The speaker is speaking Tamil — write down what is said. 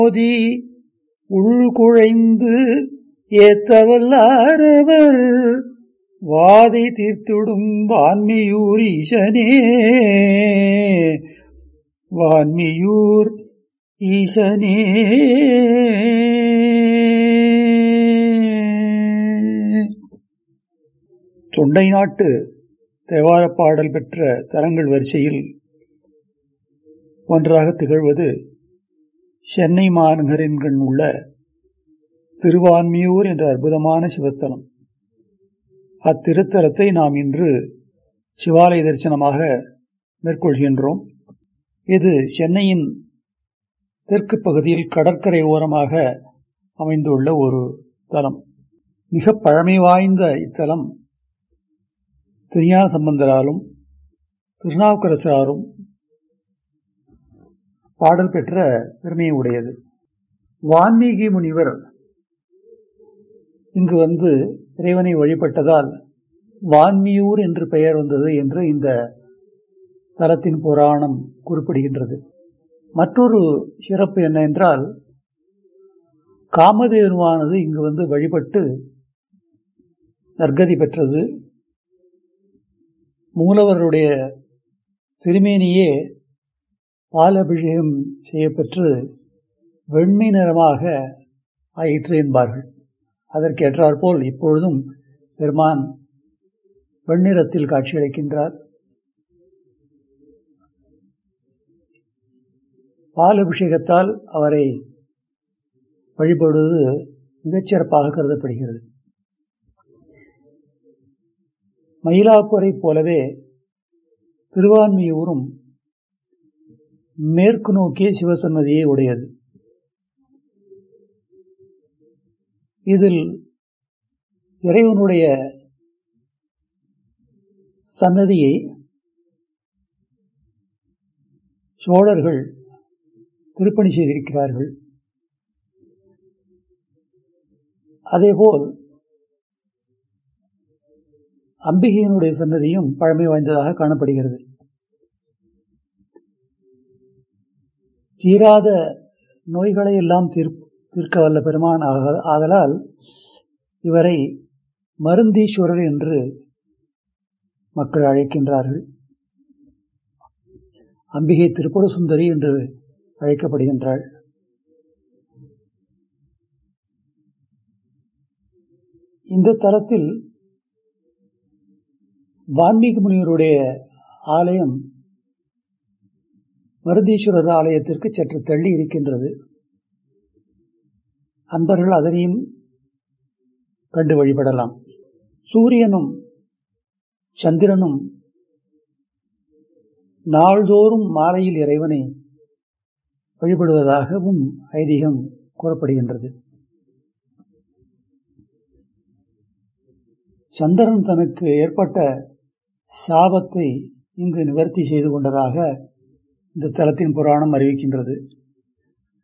மோதி உள்குழைந்து ஏத்தவல்லாரவர் வாதை தீர்த்துடும் வான்மியூர் ஈசனே வான்மியூர் ஈசனே தொண்டை நாட்டு தேவாரப் பாடல் பெற்ற தரங்கள் வரிசையில் ஒன்றாக திகழ்வது சென்னை மாநகரின் கண் உள்ள திருவான்மியூர் என்ற அற்புதமான சிவஸ்தலம் அத்திருத்தலத்தை நாம் இன்று சிவாலய தரிசனமாக மேற்கொள்கின்றோம் இது சென்னையின் தெற்கு பகுதியில் கடற்கரை ஓரமாக அமைந்துள்ள ஒரு தலம் மிக பழமை வாய்ந்த இத்தலம் திருஞான சம்பந்தராலும் திருநாவுக்கரசராலும் பாடல் பெற்ற பெருமையை உடையது வான்மீகி முனிவர் இங்கு வந்து இறைவனை வழிபட்டதால் வான்மியூர் என்று பெயர் வந்தது என்று இந்த தலத்தின் புராணம் குறிப்பிடுகின்றது மற்றொரு சிறப்பு என்ன என்றால் காமதேனுவானது இங்கு வந்து வழிபட்டு நற்கதி பெற்றது மூலவருடைய திருமேனியே பாலபிஷேகம் செய்யப்பெற்று வெண்மை நிறமாக ஆயிற்று என்பார்கள் அதற்கேற்றாற்போல் இப்பொழுதும் பெருமான் வெண்ணிறத்தில் காட்சியளிக்கின்றார் பாலபிஷேகத்தால் அவரை வழிபடுவது மிகச்சிறப்பாக கருதப்படுகிறது மயிலாப்பூரை போலவே திருவான்மியூரும் மேற்கு நோக்கிய சிவசன்னதியை உடையது இதில் இறைவனுடைய சன்னதியை சோழர்கள் திருப்பணி செய்திருக்கிறார்கள் அதேபோல் அம்பிகையினுடைய சன்னதியும் பழமை வாய்ந்ததாக காணப்படுகிறது தீராத நோய்களை எல்லாம் தீர்க்க வல்ல பெருமான் ஆதலால் இவரை மருந்தீஸ்வரர் என்று மக்கள் அழைக்கின்றார்கள் அம்பிகை திருப்படு சுந்தரி என்று அழைக்கப்படுகின்றாள் இந்த தலத்தில் வான்மீகி முனிவருடைய ஆலயம் மருதீஸ்வரர் ஆலயத்திற்கு சற்று தள்ளி இருக்கின்றது அன்பர்கள் அதனையும் கண்டு வழிபடலாம் சூரியனும் சந்திரனும் நாள்தோறும் மாலையில் இறைவனை வழிபடுவதாகவும் ஐதீகம் கூறப்படுகின்றது சந்திரன் தனக்கு ஏற்பட்ட சாபத்தை இங்கு நிவர்த்தி செய்து கொண்டதாக இந்த தலத்தின் புராணம் அறிவிக்கின்றது